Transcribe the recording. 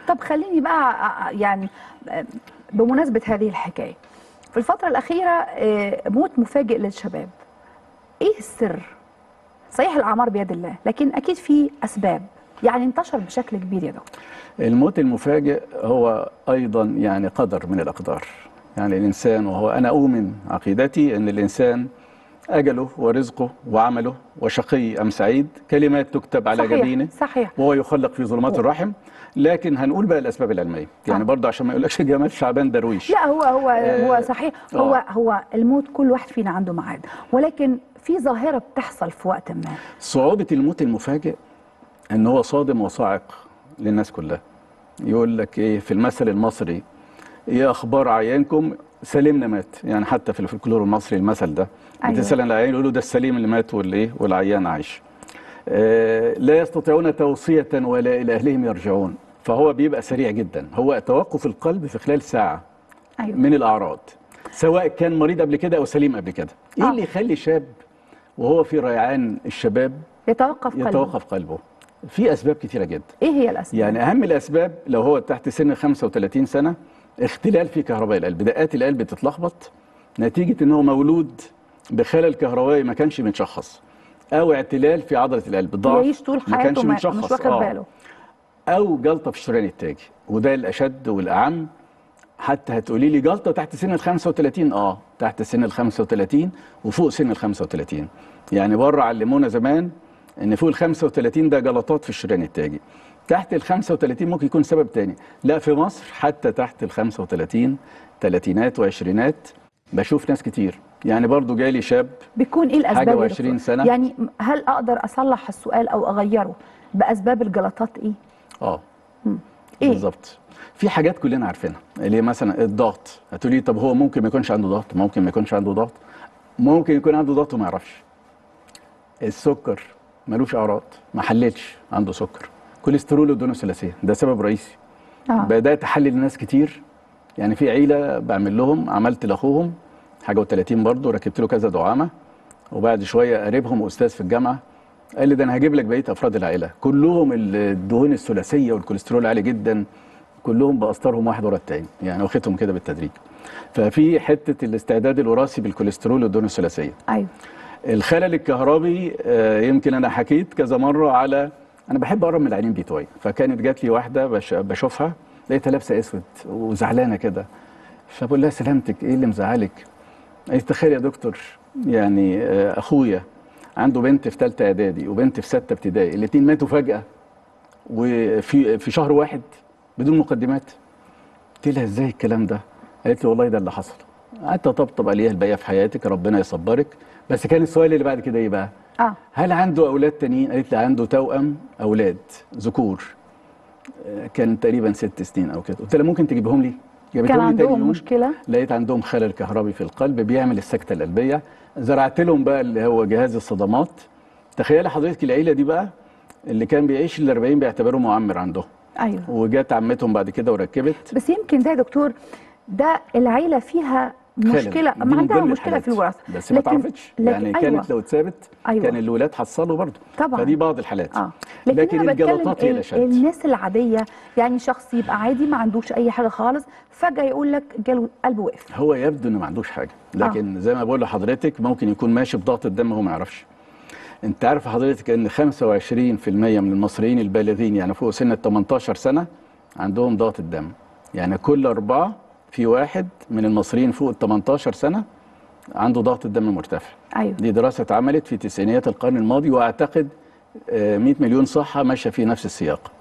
طب خليني بقى آه، يعني آه، بمناسبه هذه الحكايه في الفتره الاخيره آه، موت مفاجئ للشباب ايه السر صحيح الاعمار بيد الله لكن اكيد في اسباب يعني انتشر بشكل كبير يا دكتور الموت المفاجئ هو ايضا يعني قدر من الاقدار يعني الانسان وهو انا اؤمن عقيدتي ان الانسان اجله ورزقه وعمله وشقي ام سعيد كلمات تكتب على صحيح جبينه صحيح وهو يخلق في ظلمات الرحم لكن هنقول بقى الاسباب العلميه يعني آه. برضه عشان ما يقولكش جمال شعبان درويش لا هو هو آه، هو صحيح هو آه. هو الموت كل واحد فينا عنده ميعاد ولكن في ظاهره بتحصل في وقت ما صعوبة الموت المفاجئ ان هو صادم وصاعق للناس كلها يقول لك ايه في المثل المصري ايه اخبار عيانكم سليمنا مات يعني حتى في الفلكلور المصري المثل ده أيوة. بتسال العيان يقولوا ده السليم اللي مات والايه والعيان عايش آه لا يستطيعون توصية ولا الى اهلهم يرجعون فهو بيبقى سريع جدا هو توقف القلب في خلال ساعة ايوه من الاعراض سواء كان مريض قبل كده او سليم قبل كده ايه آه. اللي يخلي شاب وهو في ريعان الشباب يتوقف قلبه يتوقف قلبه في اسباب كثيره جدا ايه هي الاسباب يعني اهم الاسباب لو هو تحت سن 35 سنه اختلال في كهرباء القلب دقات القلب تتلخبط نتيجه ان هو مولود بخلل كهربائي ما كانش متشخص او اعتلال في عضله القلب ضعف يعيش طول ما حياته كانش ما متشخص مش واخد آه. باله او جلطه في الشريان التاجي وده الاشد والاعم حتى هتقولي لي جلطه تحت سن ال 35 اه تحت سن ال 35 وفوق سن ال 35 يعني بره علمونا زمان ان فوق ال 35 ده جلطات في الشريان التاجي تحت ال 35 ممكن يكون سبب تاني لا في مصر حتى تحت ال 35 تلاتينات وعشرينات بشوف ناس كتير يعني برضو جالي شاب بيكون ايه الاسباب حاجة يا وعشرين دكتور؟ سنة. يعني هل اقدر اصلح السؤال او اغيره باسباب الجلطات ايه اه إيه؟ بالظبط في حاجات كلنا عارفينها اللي هي مثلا الضغط هتقولي طب هو ممكن ما يكونش عنده ضغط ممكن ما يكونش عنده ضغط ممكن يكون عنده ضغط وما يعرفش السكر ملوش اعراض ما حللش عنده سكر كوليسترول ودهون ثلاثيه ده سبب رئيسي آه. بدات احلل الناس كتير يعني في عيله بعمل لهم عملت لاخوهم حاجه و30 برضه ركبت له كذا دعامه وبعد شويه قريبهم استاذ في الجامعه قال لي ده انا هجيب لك بقيه افراد العائله كلهم الدهون الثلاثيه والكوليسترول عالي جدا كلهم باسطرهم واحد ورا التاني يعني واخدهم كده بالتدريج ففي حته الاستعداد الوراثي بالكوليسترول والدهون الثلاثيه ايوه الخلل الكهربي آه، يمكن انا حكيت كذا مره على انا بحب اقرب من العينين بتوعي فكانت جات لي واحده بش- بشوفها لقيتها لابسه اسود وزعلانه كده فبقول لها سلامتك ايه اللي مزعلك؟ قالت تخيل يا دكتور يعني آه، اخويا عنده بنت في ثالثه اعدادي وبنت في سته ابتدائي الاثنين ماتوا فجاه وفي في شهر واحد بدون مقدمات قلت لها ازاي الكلام ده؟ قالت لي والله ده اللي حصل قعدت اطبطب عليها الباقيه في حياتك ربنا يصبرك بس كان السؤال اللي بعد كده ايه بقى؟ اه هل عنده اولاد تانيين؟ قالت لي عنده توأم اولاد ذكور آه، كان تقريبا ست سنين او كده قلت لها ممكن تجيبهم لي؟ جابتهم كان لي تاني عندهم يوم. مشكله لقيت عندهم خلل كهربي في القلب بيعمل السكته القلبيه زرعت لهم بقى اللي هو جهاز الصدمات تخيلي حضرتك العيله دي بقى اللي كان بيعيش ال 40 بيعتبروه معمر عندهم ايوه وجات عمتهم بعد كده وركبت بس يمكن ده يا دكتور ده العيله فيها خلل. مشكله دي ما من عندها ضمن مشكله الحالات. في الوراثه بس ما تعرفتش يعني أيوة. كانت لو اتثابت أيوة. كان الولاد حصلوا برضه طبعا. فدي بعض الحالات اه لكن أنا بتكلم الجلطات هي ال- الاشد الناس العاديه يعني شخص يبقى عادي ما عندوش اي حاجه خالص فجاه يقول لك جاله قلبه وقف هو يبدو انه ما عندوش حاجه لكن زي ما بقول لحضرتك ممكن يكون ماشي بضغط الدم وهو ما يعرفش انت عارف حضرتك ان 25% من المصريين البالغين يعني فوق سن ال 18 سنه عندهم ضغط الدم يعني كل اربعه في واحد من المصريين فوق ال 18 سنه عنده ضغط الدم مرتفع ايوه دي دراسه اتعملت في تسعينيات القرن الماضي واعتقد آه، 100 مليون صحه ماشيه في نفس السياق